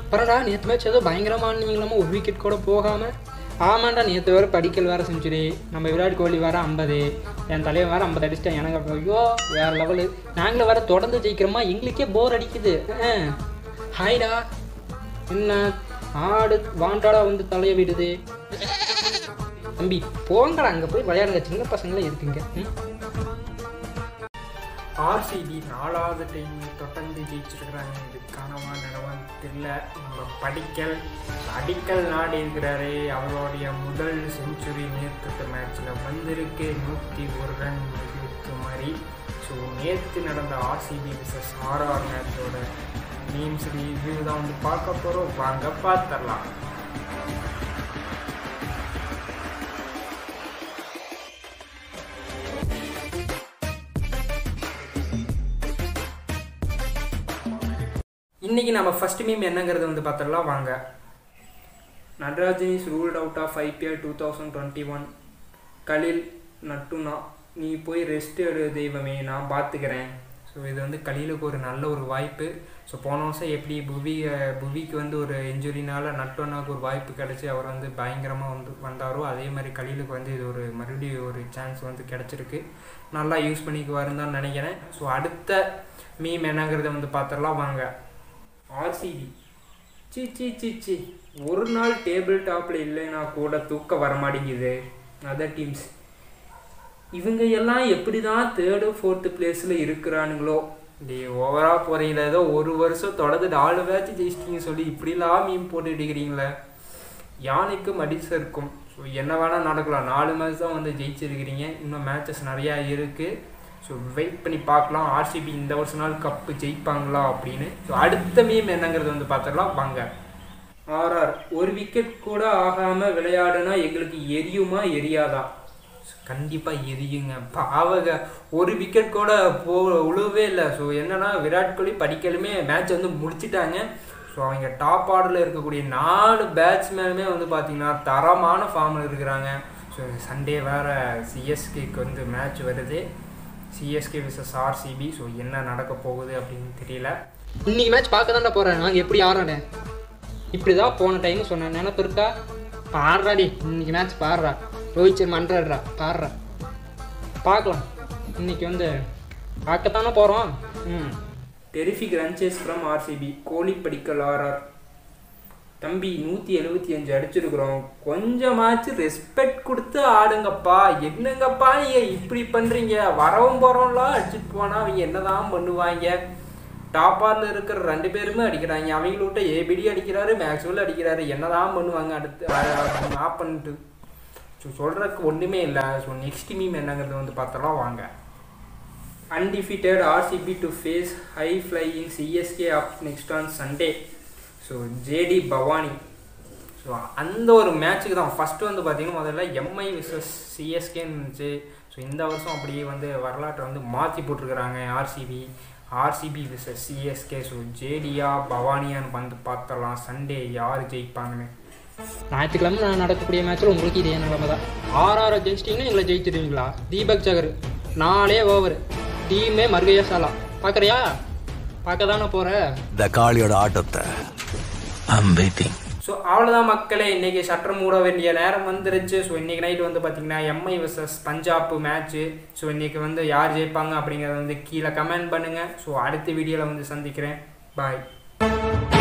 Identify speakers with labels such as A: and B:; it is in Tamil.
A: அப்புறம்டா நேற்று மேட்ச் ஏதோ பயங்கரமானீங்களாம ஒரு விக்கெட் கூட போகாமல் ஆமாண்டா நேற்று வேறு படிக்கல் வேறு செஞ்சுரி நம்ம விராட் கோலி வேறு ஐம்பது என் தலைவன் வேறு ஐம்பது அடிச்சிட்டேன் எனக்கு ஐயோ வேறு லெவலு நாங்களும் வேறு தொடர்ந்து ஜெயிக்கிறோமா எங்களுக்கே போர் அடிக்குது அஹ். ஹாய்டா என்ன ஆடு வாண்டாடா வந்து தலையை விடுது தம்பி போங்கடா அங்கே போய் விளையாடுங்க சின்ன பசங்களாம் இருக்குங்க ம்
B: ஆர்சிபி நாலாவது டைம் தொடர்ந்து ஜெயிச்சிருக்கிறாங்க இது கனவா நனவான்னு தெரியல நம்ம படிக்கல் அடிக்கல் நாடு இருக்கிறாரு அவருடைய முதல் செஞ்சுரி நேற்று மேட்ச்சில் வந்திருக்கு நூற்றி ஒரு ரன் இருக்கு மாதிரி ஸோ நேற்று நடந்த ஆர்சிபி விசஸ் ஆர்ஆர் மேட்சோட மீம்ஸ் ரிவ்யூ தான் வந்து பார்க்க போகிறோம் வாங்க பார்த்துடலாம் இன்னைக்கு நம்ம ஃபர்ஸ்ட் மீம் என்னங்கிறது வந்து பார்த்துடலாம் வாங்க Natarajan is ruled out of IPL two thousand twenty one Khaleel நட்டுனா நீ போய் ரெஸ்ட் எடு தெய்வமே நான் பார்த்துக்கிறேன் ஸோ இது வந்து கலிலுக்கு ஒரு நல்ல ஒரு வாய்ப்பு ஸோ போன வருஷம் எப்படி புவி அஹ், புவிக்கு வந்து ஒரு இன்ஜுரினால நட்டோனாக்கு ஒரு வாய்ப்பு கிடச்சி அவர் வந்து பயங்கரமாக வந்து வந்தாரோ அதே மாதிரி கலிலுக்கு வந்து இது ஒரு மறுபடியும் ஒரு சான்ஸ் வந்து கிடச்சிருக்கு நல்லா யூஸ் பண்ணிக்குவாருன்னு தான் நினைக்கிறேன் ஸோ அடுத்த மீம் என்னங்கிறத வந்து பார்த்துடலாம் வாங்க ஆர்சிபி சி சி சி சி ஒரு நாள் டேபிள் டாப்பில் இல்லைன்னா கூட தூக்கம் வர மாட்டேங்குது அதர் டீம்ஸ் இவங்க எல்லாம் எப்படி தான் தேர்டு ஃபோர்த்து பிளேஸில் இருக்கிறானுங்களோ டே ஓவராக போகிறீங்களா ஏதோ ஒரு வருஷம் தொடர்ந்து நாலு மேட்ச் ஜெயிச்சிட்டீங்க சொல்லி இப்படிலாம் மீன் போட்டு இருக்கிறீங்களே யானைக்கும் அடிசருக்கும் ஸோ என்ன வேணால் நடக்கலாம் நாலு மேட்ச் தான் வந்து ஜெயிச்சிருக்கிறீங்க இன்னும் மேட்சஸ் நிறையா இருக்குது ஸோ வெயிட் பண்ணி பார்க்கலாம் ஆர்சிபி இந்த வருஷ நாள் கப்பு ஜெயிப்பாங்களா அப்படின்னு ஸோ அடுத்த மீம் என்னங்கிறது வந்து பார்த்துடலாம் வாங்க ஆர்ஆர் ஒரு விக்கெட் கூட ஆகாமல் விளையாடுனா எங்களுக்கு எரியுமா எரியாதா கண்டிப்பாக எரியுங்க பாவக ஒரு விக்கெட் கூட போ உழுவே இல்லை ஸோ என்னன்னா விராட் கோலி படிக்கலுமே மேட்ச் வந்து முடிச்சிட்டாங்க ஸோ அவங்க டாப் ஆர்டரில் இருக்கக்கூடிய நாலு பேட்ஸ்மேனுமே வந்து பார்த்தீங்கன்னா தரமான ஃபார்மில் இருக்கிறாங்க ஸோ சண்டே வேறு சிஎஸ்கேக்கு வந்து மேட்ச் வருது சிஎஸ்கே விசஸ் ஆர்சிபி ஸோ என்ன நடக்க போகுது அப்படின்னு தெரியல
A: இன்னைக்கு மேட்ச் பார்க்க தான்டா போகிறேன் நாங்கள் எப்படி ஆடுறேன் இப்படி தான் போன டைம் சொன்னேன் நினப்பு இருக்கா பாடுறாடி இன்னைக்கு மேட்ச் பாடுறா ரோஹித் சர்மா அண்ட்ரட்ரா பாடுறா பார்க்கலாம் இன்னைக்கு வந்து பார்க்கத்தானே போகிறோம் ம்
B: terrific run chase from RCB Kohli Padikkal RR தம்பி நூற்றி எழுபத்தி அஞ்சு அடிச்சிருக்கிறோம் கொஞ்சமாச்சும் ரெஸ்பெக்ட் கொடுத்து ஆடுங்கப்பா என்னங்கப்பா நீங்கள் இப்படி பண்ணுறீங்க வரவும் போகிறோம்லாம் அடிச்சுட்டு போனால் அவங்க என்னதான் பண்ணுவாங்க டாப்பாரில் இருக்கிற ரெண்டு பேருமே அடிக்கிறாங்க அவங்கள விட்ட ஏபிடி அடிக்கிறாரு மேக்ஸ்வெல் அடிக்கிறாரு என்னதான் பண்ணுவாங்க அடுத்து ஆப் பண்ணிட்டு ஸோ சொல்கிறதுக்கு ஒன்றுமே இல்லை ஸோ நெக்ஸ்ட் மீம் என்னங்கிறது வந்து பார்த்தலாம் வாங்க undefeated RCB to face high flying CSK up next on Sunday so JD Bhavani so அந்த ஒரு மேட்ச்சுக்கு தான் ஃபஸ்ட்டு வந்து பார்த்தீங்கன்னா முதல்ல எம்ஐ விசஸ் சிஎஸ்கேன்னு இருந்துச்சு ஸோ இந்த வருஷம் அப்படியே வந்து வரலாற்றை வந்து மாற்றி போட்டிருக்கிறாங்க RCB RCB versus CSK so ஜேடியா பவானியான்னு வந்து பார்த்தலாம் சண்டே யார் ஜெயிப்பாங்கன்னு
A: ஞாயிற்றுக்கிழமை நான் நடக்கக்கூடிய மேட்ச்சில் உங்களுக்கு இதே நிலைமை தான் ஆர்ஆர் ஜெயிச்சிட்டிங்கன்னா எங்களை ஜெயிச்சிருவீங்களா தீபக் சகர் நாலே ஓவர் டீமே மறுகையா சாலா பார்க்குறியா பார்க்க தானே போகிற
C: இந்த காளியோட ஆட்டத்தை ஐம் வெயிட்டிங்
B: ஸோ அவ்வளோதான் மக்களே இன்னைக்கு சட்டம் மூட வேண்டிய நேரம் வந்துருச்சு ஸோ இன்னைக்கு நைட் வந்து பார்த்தீங்கன்னா MI vs Punjab match so இன்னைக்கு வந்து யார் ஜெயிப்பாங்க அப்படிங்கிறத வந்து கீழே கமெண்ட் பண்ணுங்கள் ஸோ அடுத்த வீடியோவில் வந்து சந்திக்கிறேன் பாய்